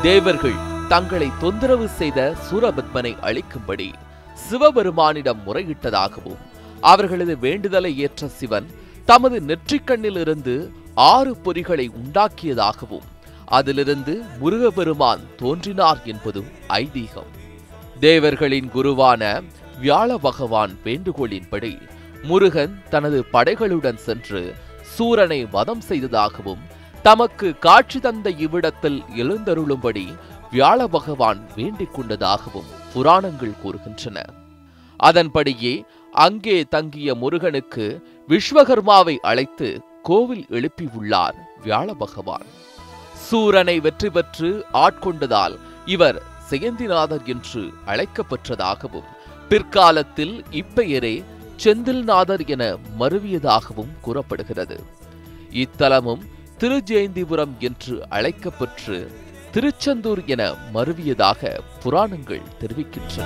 தேவர்கள் தங்களை தொந்தரவு செய்த சூரபத்மனை அழிக்கும்படி சிவபெருமானிடம் முறையிட்டதாகவும் அவர்களது வேண்டுதலை ஏற்ற சிவன் தமது நெற்றிக்கண்ணிலிருந்து ஆறு பொறிகளை உண்டாக்கியதாகவும் அதிலிருந்து முருகபெருமான் தோன்றினார் என்பதும் ஐதீகம் தேவர்களின் குருவான வியாழ பகவான் வேண்டுகோளின்படி முருகன் தனது படைகளுடன் சென்று சூரனை வதம் செய்ததாகவும் தமக்கு காட்சி தந்த இவ்விடத்தில் எழுந்தருளும்படி வியாழ பகவான் வேண்டிக் கொண்டதாகவும் புராணங்கள் கூறுகின்றன அதன்படியே அங்கே தங்கிய முருகனுக்கு விஸ்வகர்மாவை அழைத்து கோவில் எழுப்பியுள்ளார் வியாழ பகவான் சூரனை வெற்றி பெற்று ஆட்கொண்டதால் இவர் செயந்திநாதர் என்று அழைக்கப்பெற்றதாகவும் பிற்காலத்தில் இப்பெயரே செந்தில்நாதர் என மருவியதாகவும் கூறப்படுகிறது இத்தலமும் திருஜெயந்திபுரம் என்று அழைக்கப்பெற்று திருச்செந்தூர் என மருவியதாக புராணங்கள் தெரிவிக்கின்றன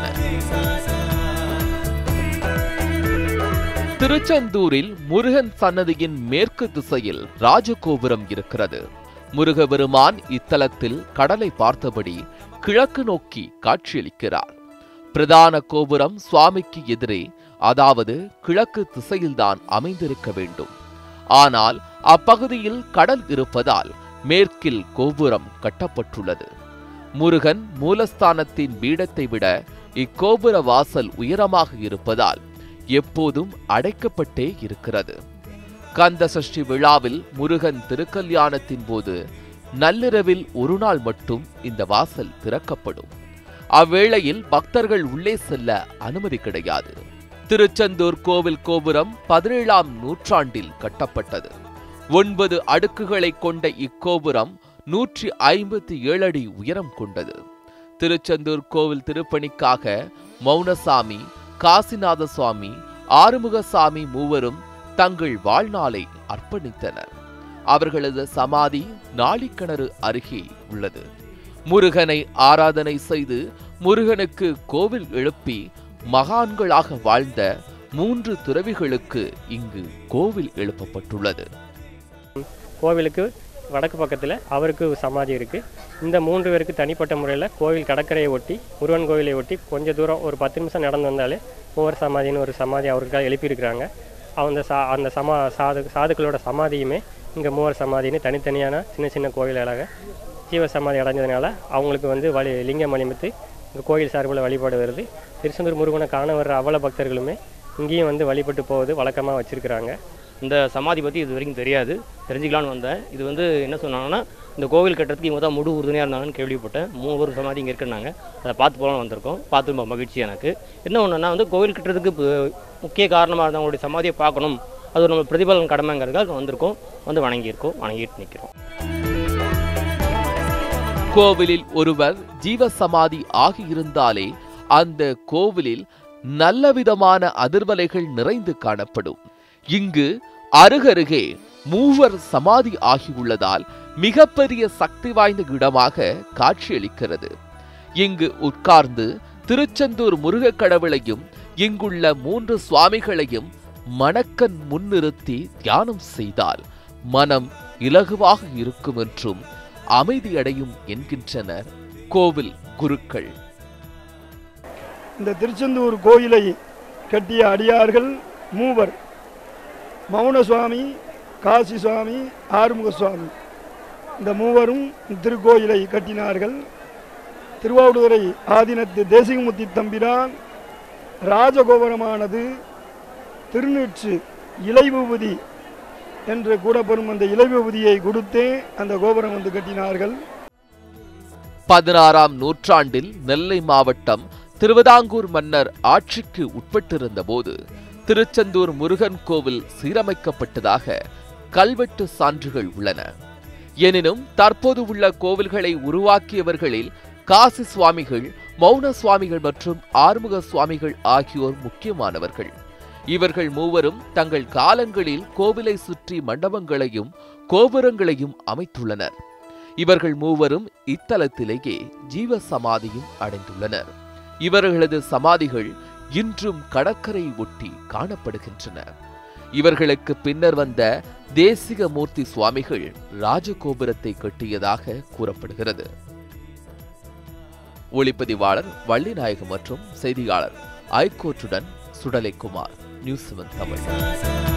திருச்செந்தூரில் முருகன் சன்னதியின் மேற்கு திசையில் ராஜகோபுரம் இருக்கிறது முருகபெருமான் இத்தலத்தில் கடலை பார்த்தபடி கிழக்கு நோக்கி காட்சியளிக்கிறார் பிரதான கோபுரம் சுவாமிக்கு எதிரே அதாவது கிழக்கு திசையில்தான் அமைந்திருக்க வேண்டும் ஆனால் அப்பகுதியில் கடல் இருப்பதால் மேற்கில் கோபுரம் கட்டப்பட்டுள்ளது முருகன் மூலஸ்தானத்தின் பீடத்தை விட இக்கோபுர வாசல் உயரமாக இருப்பதால் எப்போதும் அடைக்கப்பட்டே இருக்கிறது கந்த சஷ்டி விழாவில் முருகன் திருக்கல்யாணத்தின் போது நள்ளிரவில் ஒரு நாள் மட்டும் இந்த வாசல் திறக்கப்படும் அவ்வேளையில் பக்தர்கள் உள்ளே செல்ல அனுமதி கிடையாது திருச்செந்தூர் கோவில் கோபுரம் பதினேழாம் நூற்றாண்டில் கட்டப்பட்டது ஒன்பது அடுக்குகளை கொண்ட இக்கோபுரம் நூற்றி ஐம்பத்தி ஏழு அடி உயரம் கொண்டது திருச்செந்தூர் கோவில் திருப்பணிக்காக மௌனசாமி காசிநாத சுவாமி ஆறுமுகசாமி மூவரும் தங்கள் வாழ்நாளை அர்ப்பணித்தனர் அவர்களது சமாதி நாளிக்கிணறு அருகே உள்ளது முருகனை ஆராதனை செய்து முருகனுக்கு கோவில் எழுப்பி மகான்களாக வாழ்ந்த மூன்று துறவிகளுக்கு இங்கு கோவில் எழுப்பப்பட்டுள்ளது கோவிலுக்கு வடக்கு பக்கத்தில் அவருக்கு சமாதி இருக்குது இந்த மூன்று பேருக்கு தனிப்பட்ட முறையில் கோவில் கடற்கரையை ஒட்டி முருகன் கோவிலை ஒட்டி கொஞ்சம் தூரம் ஒரு பத்து நிமிஷம் நடந்து வந்தாலே மூவர் சமாதின்னு ஒரு சமாதி அவருக்காக எழுப்பியிருக்கிறாங்க அந்த சா அந்த சமா சாது சாதுக்களோட சமாதியுமே இங்கே மூவர் சமாதின்னு தனித்தனியான சின்ன சின்ன கோவில்களாக ஜீவ சமாதி அடைஞ்சதுனால அவங்களுக்கு வந்து வழி லிங்கம் அளிமித்து இங்கே கோயில் சார்பில் வழிபாடு வருது திருச்செந்தூர் முருகனை காண வர்ற அவ்வளோ பக்தர்களுமே இங்கேயும் வந்து வழிபட்டு போவது வழக்கமாக வச்சுருக்கிறாங்க இந்த சமாதி பற்றி இது வரைக்கும் தெரியாது தெரிஞ்சுக்கலான்னு வந்தேன் இது வந்து என்ன சொன்னாங்கன்னா இந்த கோவில் கட்டுறதுக்கு இவங்க தான் முழு உறுதுணையாக இருந்தாங்கன்னு கேள்விப்பட்டேன் மூணு சமாதி இங்கே இருக்குன்னாங்க அதை பார்த்து போகலான்னு வந்திருக்கோம் பார்த்து ரொம்ப மகிழ்ச்சி எனக்கு என்ன ஒன்றுனா வந்து கோவில் கட்டுறதுக்கு பு- முக்கிய காரணமாக இருந்தவங்களுடைய சமாதியை பார்க்கணும் அது ஒரு நம்ம பிரதிபலன் கடமைங்கிறதுக்காக வந்திருக்கோம் வந்து வணங்கியிருக்கோம் வணங்கிட்டு நிற்கிறோம் கோவிலில் ஒருவர் ஜீவ சமாதி ஆகியிருந்தாலே அந்த கோவிலில் நல்லவிதமான அதிர்வலைகள் நிறைந்து காணப்படும் இங்கு அருகருகே மூவர் சமாதி ஆகியுள்ளதால் மிகப்பெரிய சக்தி வாய்ந்த இடமாக காட்சியளிக்கிறது இங்கு உட்கார்ந்து திருச்செந்தூர் முருகக் கடவுளையும் இங்குள்ள மூன்று சுவாமிகளையும் மணக்கண் முன்னிறுத்தி தியானம் செய்தால் மனம் இலகுவாக இருக்கும் என்றும் அமைதியடையும் என்கின்றனர் கோவில் குருக்கள் இந்த திருச்செந்தூர் கோயிலை கட்டிய அடியார்கள் மூவர் மௌன சுவாமி காசி சுவாமி ஆறுமுக சுவாமி இந்த மூவரும் திருக்கோயிலை கட்டினார்கள் திருவாவடுதுறை ஆதீனத்து தேசிகமுத்தி தம்பிரான் ராஜகோபுரமானது திருநீற்று இலைவிபூதி என்று கூறப்படும் அந்த இலைவிபூதியை கொடுத்தே அந்த கோபுரம் வந்து கட்டினார்கள் பதினாறாம் நூற்றாண்டில் நெல்லை மாவட்டம் திருவிதாங்கூர் மன்னர் ஆட்சிக்கு உட்பட்டிருந்த போது திருச்செந்தூர் முருகன் கோவில் சீரமைக்கப்பட்டதாக கல்வெட்டு சான்றுகள் உள்ளன எனினும் தற்போது உள்ள கோவில்களை உருவாக்கியவர்களில் காசி சுவாமிகள் மௌன சுவாமிகள் மற்றும் ஆறுமுக சுவாமிகள் ஆகியோர் முக்கியமானவர்கள் இவர்கள் மூவரும் தங்கள் காலங்களில் கோவிலை சுற்றி மண்டபங்களையும் கோபுரங்களையும் அமைத்துள்ளனர் இவர்கள் மூவரும் இத்தலத்திலேயே ஜீவ சமாதியும் அடைந்துள்ளனர் இவர்களது சமாதிகள் இன்றும் கடற்கரை ஒட்டி காணப்படுகின்றன இவர்களுக்கு பின்னர் வந்த தேசிகமூர்த்தி சுவாமிகள் ராஜகோபுரத்தை கட்டியதாக கூறப்படுகிறது ஒளிப்பதிவாளர் வள்ளிநாயகம் மற்றும் செய்தியாளர் ஐகோட்டுடன் சுடலைக்குமார் நியூஸ் செவன் தமிழ்